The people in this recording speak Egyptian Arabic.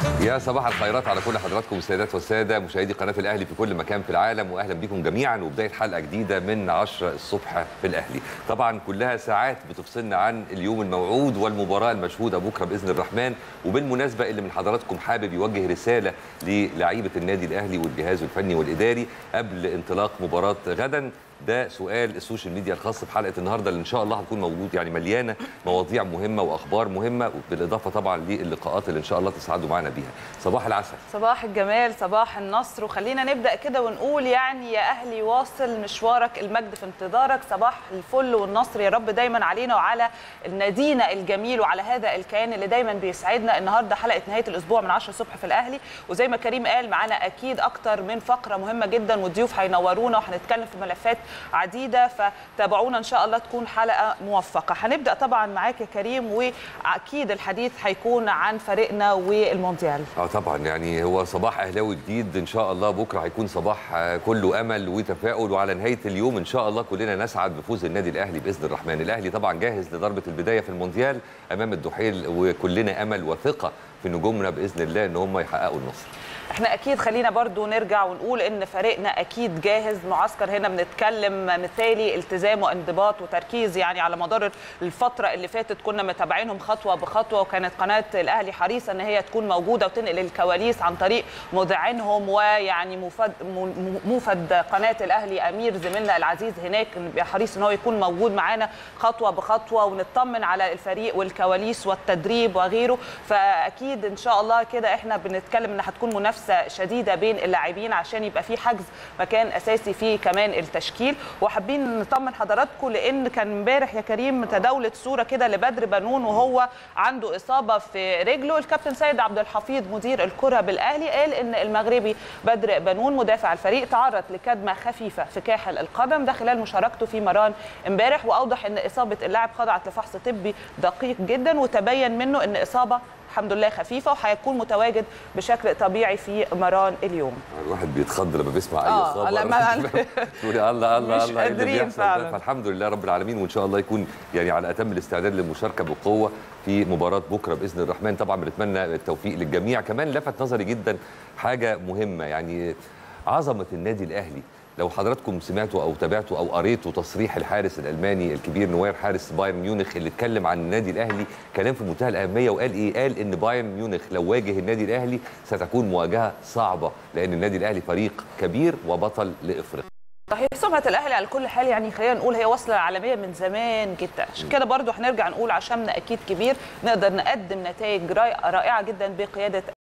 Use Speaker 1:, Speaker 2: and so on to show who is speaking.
Speaker 1: يا صباح الخيرات على كل حضراتكم السيدات والساده مشاهدي قناه الاهلي في كل مكان في العالم واهلا بكم جميعا وبدايه حلقه جديده من 10 الصبح في الاهلي طبعا كلها ساعات بتفصلنا عن اليوم الموعود والمباراه المشهوده بكره باذن الرحمن وبالمناسبه اللي من حضراتكم حابب يوجه رساله للاعيبه النادي الاهلي والجهاز الفني والاداري قبل انطلاق مباراه غدا ده سؤال السوشيال ميديا الخاص بحلقه النهارده اللي ان شاء الله هتكون موجود يعني مليانه مواضيع مهمه واخبار مهمه بالاضافه طبعا للقاءات اللي ان شاء الله تسعدوا معنا بيها صباح العسل
Speaker 2: صباح الجمال صباح النصر وخلينا نبدا كده ونقول يعني يا اهلي واصل مشوارك المجد في انتظارك صباح الفل والنصر يا رب دايما علينا وعلى نادينا الجميل وعلى هذا الكيان اللي دايما بيسعدنا النهارده حلقه نهايه الاسبوع من 10 الصبح في الاهلي وزي ما كريم قال معانا اكيد اكتر من فقره مهمه جدا والضيوف هينورونا وهنتكلم في ملفات عديده فتابعونا ان شاء الله تكون حلقه موفقه هنبدا طبعا معاك يا كريم واكيد الحديث هيكون عن فريقنا والمونديال
Speaker 1: اه طبعا يعني هو صباح اهلاوي جديد ان شاء الله بكره هيكون صباح كله امل وتفاؤل وعلى نهايه اليوم ان شاء الله كلنا نسعد بفوز النادي الاهلي باذن الرحمن الاهلي طبعا جاهز لضربه البدايه في المونديال امام الدحيل وكلنا امل وثقه في نجومنا باذن الله ان هم يحققوا النصر
Speaker 2: احنا اكيد خلينا برضو نرجع ونقول ان فريقنا اكيد جاهز معسكر هنا بنتكلم مثالي التزام وانضباط وتركيز يعني على مدار الفتره اللي فاتت كنا متابعينهم خطوه بخطوه وكانت قناه الاهلي حريصه ان هي تكون موجوده وتنقل الكواليس عن طريق مذيعينهم ويعني مفد موفد قناه الاهلي امير زميلنا العزيز هناك حريص ان هو يكون موجود معانا خطوه بخطوه ونطمن على الفريق والكواليس والتدريب وغيره فاكيد ان شاء الله كده احنا بنتكلم ان هتكون منافسه شديده بين اللاعبين عشان يبقى في حجز مكان اساسي في كمان التشكيل وحابين نطمن حضراتكم لان كان امبارح يا كريم تداولت صوره كده لبدر بنون وهو عنده اصابه في رجله الكابتن سيد عبد الحفيظ مدير الكره بالاهلي قال ان المغربي بدر بنون مدافع الفريق تعرض لكدمه خفيفه في كاحل القدم ده خلال مشاركته في مران امبارح واوضح ان اصابه اللاعب خضعت لفحص طبي دقيق جدا وتبين منه ان اصابه الحمد لله خفيفه وهيكون متواجد بشكل طبيعي في مران اليوم
Speaker 1: الواحد بيتخض لما بيسمع اي
Speaker 2: آه،
Speaker 1: خبر
Speaker 2: لما-
Speaker 1: تقولي الله الله
Speaker 2: مش
Speaker 1: الله إيه اللي
Speaker 2: قادرين
Speaker 1: بيحصل ده؟
Speaker 2: فعلاً.
Speaker 1: فالحمد لله رب العالمين وان شاء الله يكون يعني على اتم الاستعداد للمشاركه بقوه في مباراه بكره باذن الرحمن طبعا بنتمنى التوفيق للجميع كمان لفت نظري جدا حاجه مهمه يعني عظمه النادي الاهلي لو حضراتكم سمعتوا او تابعتوا او قريتوا تصريح الحارس الالماني الكبير نوير حارس بايرن ميونخ اللي اتكلم عن النادي الاهلي كلام في منتهى الاهميه وقال ايه قال ان بايرن ميونخ لو واجه النادي الاهلي ستكون مواجهه صعبه لان النادي الاهلي فريق كبير وبطل لافريقيا
Speaker 2: صحيح سمعة الأهلي على كل حال يعني خلينا نقول هي واصلة عالمية من زمان جدا عشان كده برضو هنرجع نقول عشاننا أكيد كبير نقدر نقدم نتائج رائعة جدا بقيادة